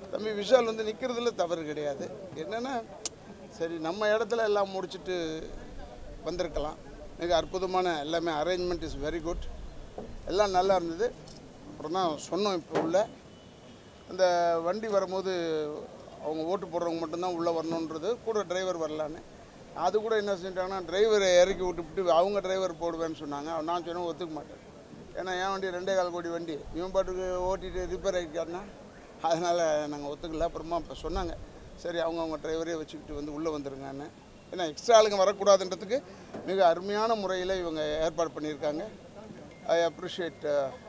தம்பி விஷால் வந்து நிற்கிறதுல தவறு கிடையாது என்னென்னா சரி நம்ம இடத்துல எல்லாம் முடிச்சுட்டு வந்திருக்கலாம் மிக அற்புதமான எல்லாமே அரேஞ்ச்மெண்ட் இஸ் வெரி குட் எல்லாம் நல்லா இருந்தது அப்புறம் தான் சொன்னோம் இப்போ உள்ள அந்த வண்டி வரும்போது அவங்க ஓட்டு போடுறவங்க மட்டும்தான் உள்ளே வரணுன்றது கூட டிரைவர் வரலான்னு அது கூட என்ன செஞ்சிட்டாங்கன்னா டிரைவரை இறக்கி விட்டுவிட்டு அவங்க டிரைவர் போடுவேன்னு சொன்னாங்க நான் சொன்னேன் ஒத்துக்க மாட்டேன் ஏன்னா என் வண்டி ரெண்டே கால் கோடி வண்டி இவன் பாட்டுக்கு ஓட்டிட்டு ரிப்பேர் ஆகிட்டாருன்னா அதனால் நாங்கள் ஒத்துக்கல அப்புறமா இப்போ சொன்னாங்க சரி அவங்க அவங்க டிரைவரே வச்சுக்கிட்டு வந்து உள்ளே வந்துருங்கன்னு ஏன்னா எக்ஸ்ட்ரா ஆளுங்க வரக்கூடாதுன்றதுக்கு மிக அருமையான முறையில் இவங்க ஏற்பாடு பண்ணியிருக்காங்க I appreciate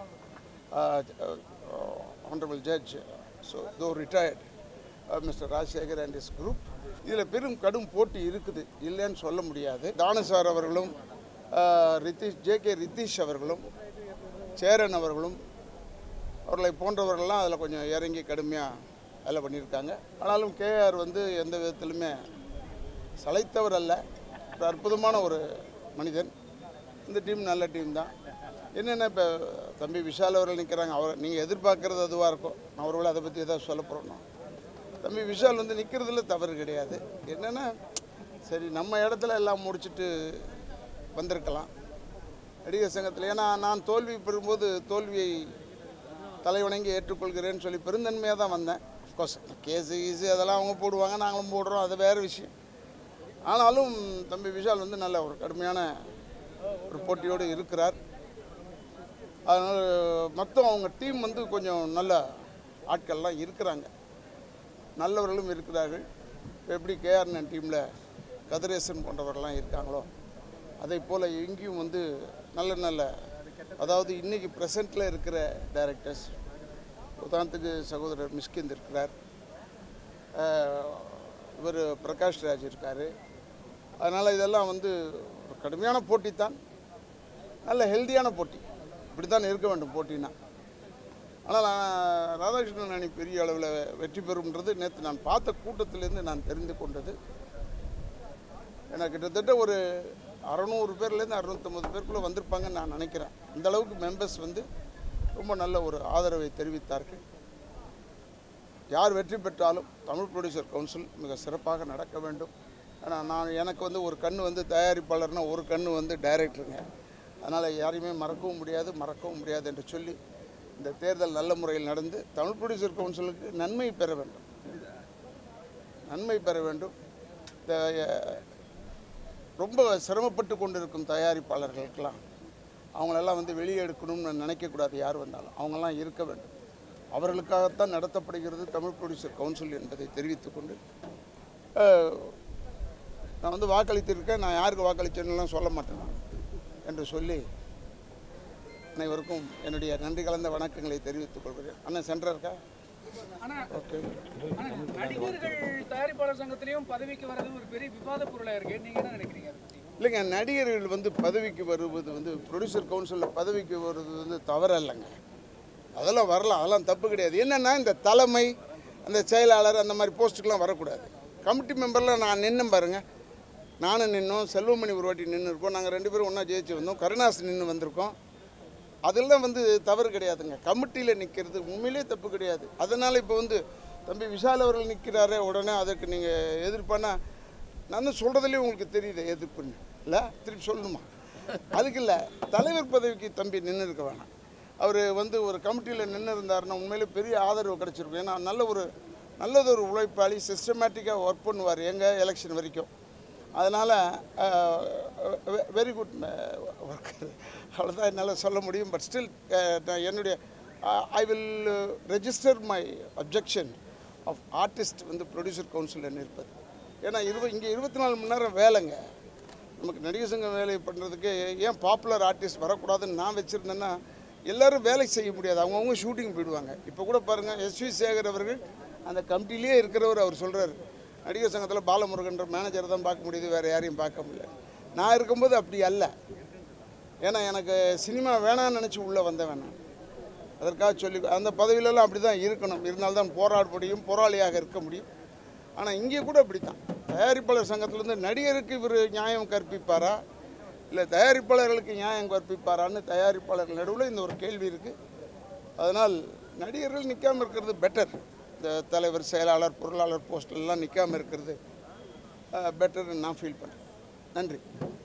honorable judge so though retired mister Rajasekhar and his group இதில் பெரும் கடும் போட்டி இருக்குது இல்லைன்னு சொல்ல முடியாது தானு சார் அவர்களும் uh, Ritheesh J K Ritheesh அவர்களும் சேரன் அவர்களும் அவர்களை போன்றவர்கள்லாம் அதில் கொஞ்சம் இறங்கி கடுமையாக வேலை பண்ணியிருக்காங்க ஆனாலும் கேஆர் வந்து எந்த விதத்திலுமே சளைத்தவர் அல்ல ஒரு அற்புதமான ஒரு மனிதன் இந்த டீம் நல்ல டீம் தான் என்னென்ன இப்போ தம்பி விஷால் அவர்கள் நிற்கிறாங்க அவர் நீங்கள் எதிர்பார்க்குறது அதுவாக இருக்கும் நான் ஒருவேளை அதை பற்றி ஏதாவது சொல்ல போகிறோன்னா தம்பி விஷால் வந்து நிற்கிறதுல தவறு கிடையாது என்னென்னா சரி நம்ம இடத்துல எல்லாம் முடிச்சுட்டு வந்திருக்கலாம் நடிகர் சங்கத்தில் ஏன்னா நான் தோல்வி பெறும்போது தோல்வியை தலைவணங்கி ஏற்றுக்கொள்கிறேன்னு சொல்லி பெருந்தன்மையாக தான் வந்தேன் அஃப்கோர்ஸ் கேஸு கீஸு அதெல்லாம் அவங்க போடுவாங்க நாங்களும் போடுறோம் அது வேறு விஷயம் ஆனாலும் தம்பி விஷால் வந்து நல்ல ஒரு கடுமையான ஒரு போட்டியோடு இருக்கிறார் அதனால் மொத்தம் அவங்க டீம் வந்து கொஞ்சம் நல்ல ஆட்கள்லாம் இருக்கிறாங்க நல்லவர்களும் இருக்கிறார்கள் இப்ப எப்படி கேஆர்என் டீமில் கதிரேசன் போன்றவர்கள்லாம் இருக்காங்களோ அதே போல் இங்கேயும் வந்து நல்ல நல்ல அதாவது இன்றைக்கி ப்ரெசண்ட்டில் இருக்கிற டைரக்டர்ஸ் உதாரணத்துக்கு சகோதரர் மிஸ்கிந்த் இருக்கிறார் இவர் பிரகாஷ் ராஜ் இருக்கார் அதனால் இதெல்லாம் வந்து ஒரு கடுமையான போட்டி தான் நல்ல ஹெல்தியான போட்டி இப்படி தான் இருக்க வேண்டும் போட்டினா ஆனால் நான் ராதாகிருஷ்ணன் அணி பெரிய அளவில் வெற்றி பெறும்ன்றது நேற்று நான் பார்த்த கூட்டத்திலேருந்து நான் தெரிந்து கொண்டது எனக்கு கிட்டத்தட்ட ஒரு அறநூறு பேர்லேருந்து அறுநூத்தொம்பது பேருக்குள்ளே வந்திருப்பாங்கன்னு நான் நினைக்கிறேன் இந்த அளவுக்கு மெம்பர்ஸ் வந்து ரொம்ப நல்ல ஒரு ஆதரவை தெரிவித்தார்கள் யார் வெற்றி பெற்றாலும் தமிழ் ப்ரொடியூசர் கவுன்சில் மிக சிறப்பாக நடக்க வேண்டும் ஆனால் நான் எனக்கு வந்து ஒரு கண் வந்து தயாரிப்பாளர்னா ஒரு கண் வந்து டைரக்டருங்க அதனால் யாரையுமே மறக்கவும் முடியாது மறக்கவும் முடியாது என்று சொல்லி இந்த தேர்தல் நல்ல முறையில் நடந்து தமிழ் ப்ரொடியூசர் கவுன்சிலுக்கு நன்மை பெற வேண்டும் நன்மை பெற வேண்டும் இந்த அஹ், ரொம்ப சிரமப்பட்டு கொண்டிருக்கும் தயாரிப்பாளர்களுக்கெல்லாம் அவங்களெல்லாம் வந்து வெளியே எடுக்கணும்னு நினைக்கக்கூடாது யார் வந்தாலும் அவங்கெல்லாம் இருக்க வேண்டும் அவர்களுக்காகத்தான் நடத்தப்படுகிறது தமிழ் ப்ரொடியூசர் கவுன்சில் என்பதை தெரிவித்துக்கொண்டு அஹ், நான் வந்து வாக்களித்திருக்கேன் நான் யாருக்கு வாக்களிச்சேன்னுலாம் சொல்ல மாட்டேன் என்று சொல்லி அனைவருக்கும் என்னுடைய நன்றி கலந்த வணக்கங்களை தெரிவித்துக் கொள்கிறேன் அண்ணன் சென்டர் இருக்கா ஆனா ஓகே ஆனா நடிகர்கள் தயாரிப்பாளர் சங்கத்திலயும் பதவிக்கு வர்றது ஒரு பெரிய விவாத பொருளா இருக்கு நீங்க என்ன நினைக்கிறீங்க அதை பத்தி? இல்லைங்க நடிகர்கள் வந்து பதவிக்கு வருவது வந்து ப்ரொடியூசர் கவுன்சிலில் பதவிக்கு வருவது வந்து தவறல்லங்க அதெல்லாம் வரலாம் அதெல்லாம் தப்பு கிடையாது என்னென்னா இந்த தலைமை அந்த செயலாளர் அந்த மாதிரி போஸ்ட்டுக்கெலாம் வரக்கூடாது கமிட்டி மெம்பரில் நான் நின்னும் பாருங்க நானும் நின்னோம் செல்வமணி ஒரு வாட்டி நின்று இருக்கோம் நாங்கள் ரெண்டு பேரும் ஒன்றா ஜெயிச்சு வந்தோம் கருணாஸ் நின்று வந்திருக்கோம் அதெல்லாம் வந்து தவறு கிடையாதுங்க கமிட்டியில் நிற்கிறது உண்மையிலே தப்பு கிடையாது அதனால் இப்போ வந்து தம்பி விஷால் அவர்கள் நிற்கிறாரே உடனே அதற்கு நீங்கள் எதிர்ப்பானா நான் சொல்கிறதுலேயே உங்களுக்கு தெரியுது எதிர்ப்புன்னு இல்லை திருப்பி சொல்லணுமா அதுக்கு இல்லை தலைவர் பதவிக்கு தம்பி நின்று இருக்க வேணாம் அவர் வந்து ஒரு கமிட்டியில் நின்று இருந்தாருன்னா உண்மையிலே பெரிய ஆதரவு கிடச்சிருக்கும் ஏன்னா நல்ல ஒரு நல்லதொரு உழைப்பாளி சிஸ்டமேட்டிக்காக ஒர்க் பண்ணுவார் எங்கள் எலெக்ஷன் வரைக்கும் அதனால் வெரி குட் ஒர்க்கர் அவ்வளோதான் என்னால் சொல்ல முடியும் பட் ஸ்டில் நான் என்னுடைய I will register my objection of artist வந்து ப்ரொடியூசர் கவுன்சிலில் நிற்பது ஏன்னா இருப இங்கே இருபத்தி நாலு மணி நேரம் வேலைங்க நமக்கு நடிகர் சங்கம் வேலை பண்ணுறதுக்கு ஏன் பாப்புலர் ஆர்டிஸ்ட் வரக்கூடாதுன்னு நான் வச்சுருந்தேன்னா எல்லாரும் வேலை செய்ய முடியாது அவங்கவுங்க ஷூட்டிங் போயிடுவாங்க இப்போ கூட பாருங்கள் எஸ்வி சேகர் அவர்கள் அந்த கமிட்டிலேயே இருக்கிறவர் அவர் சொல்கிறார் நடிகர் சங்கத்தில் பாலமுருகன்ற மேனேஜர் தான் பார்க்க முடியுது வேறு யாரையும் பார்க்க முடியல நான் இருக்கும்போது அப்படி அல்ல ஏன்னா எனக்கு சினிமா வேணாம்னு நினச்சி உள்ளே வந்தவன் நான் அதற்காக சொல்லி அந்த பதவியிலலாம் அப்படி தான் இருக்கணும் இருந்தால்தான் போராட முடியும் போராளியாக இருக்க முடியும் ஆனால் இங்கே கூட அப்படி தான் தயாரிப்பாளர் சங்கத்திலேருந்து நடிகருக்கு இவர் நியாயம் கற்பிப்பாரா இல்லை தயாரிப்பாளர்களுக்கு நியாயம் கற்பிப்பாரான்னு தயாரிப்பாளர்கள் நடுவில் இந்த ஒரு கேள்வி இருக்குது அதனால் நடிகர்கள் நிற்காம இருக்கிறது பெட்டர் த- தலைவர் செயலாளர் பொருளாளர் போஸ்ட்லாம் நிற்காமல் இருக்கிறது பெட்டர்னு நான் ஃபீல் பண்ணுறேன் நன்றி